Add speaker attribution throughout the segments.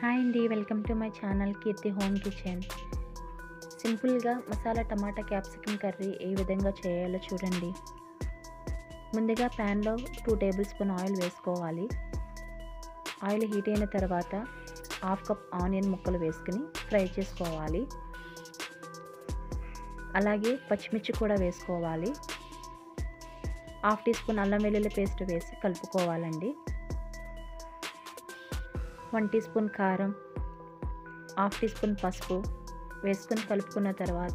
Speaker 1: hi అండి welcome to my channel Keerthi home kitchen సింపుల్గా masala tomato capsicum curry ఏ విధంగా చేయాలో చూడండి ముందుగా ప్యాన్లో టూ టేబుల్ స్పూన్ ఆయిల్ వేసుకోవాలి ఆయిల్ హీట్ అయిన తర్వాత హాఫ్ కప్ ఆనియన్ ముక్కలు వేసుకుని ఫ్రై చేసుకోవాలి అలాగే పచ్చిమిర్చి కూడా వేసుకోవాలి హాఫ్ టీ స్పూన్ అల్లం వెల్లుల్లి పేస్ట్ వేసి కలుపుకోవాలండి వన్ టీ స్పూన్ కారం హాఫ్ టీ స్పూన్ పసుపు వేసుకొని కలుపుకున్న తర్వాత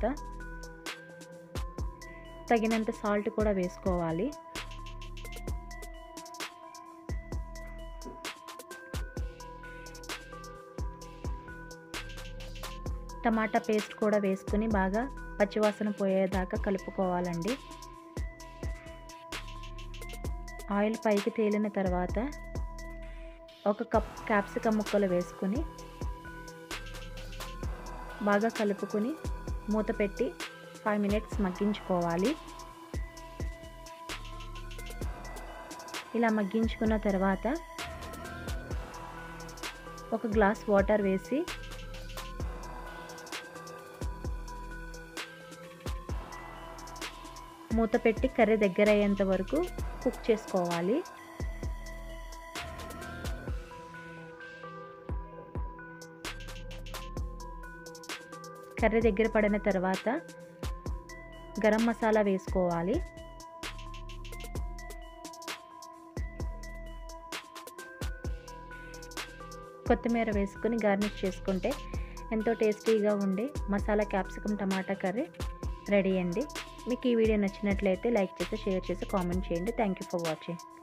Speaker 1: తగినంత సాల్ట్ కూడా వేసుకోవాలి టమాటా పేస్ట్ కూడా వేసుకుని బాగా పచ్చివాసన పోయేదాకా కలుపుకోవాలండి ఆయిల్ పైకి తేలిన తర్వాత ఒక కప్ క్యాప్సికమ్ ముక్కలు వేసుకుని బాగా కలుపుకొని మూత పెట్టి ఫైవ్ మినిట్స్ మగ్గించుకోవాలి ఇలా మగ్గించుకున్న తర్వాత ఒక గ్లాస్ వాటర్ వేసి మూత పెట్టి కర్రీ దగ్గర అయ్యేంత వరకు కుక్ చేసుకోవాలి కర్రీ దగ్గర పడిన తర్వాత గరం మసాలా వేసుకోవాలి కొత్తిమీర వేసుకొని గార్నిష్ చేసుకుంటే ఎంతో టేస్టీగా ఉండే masala capsicum tomato curry ready అండి మీకు ఈ వీడియో నచ్చినట్లయితే లైక్ చేసి షేర్ చేసి కామెంట్ చేయండి థ్యాంక్ యూ ఫర్ వాచింగ్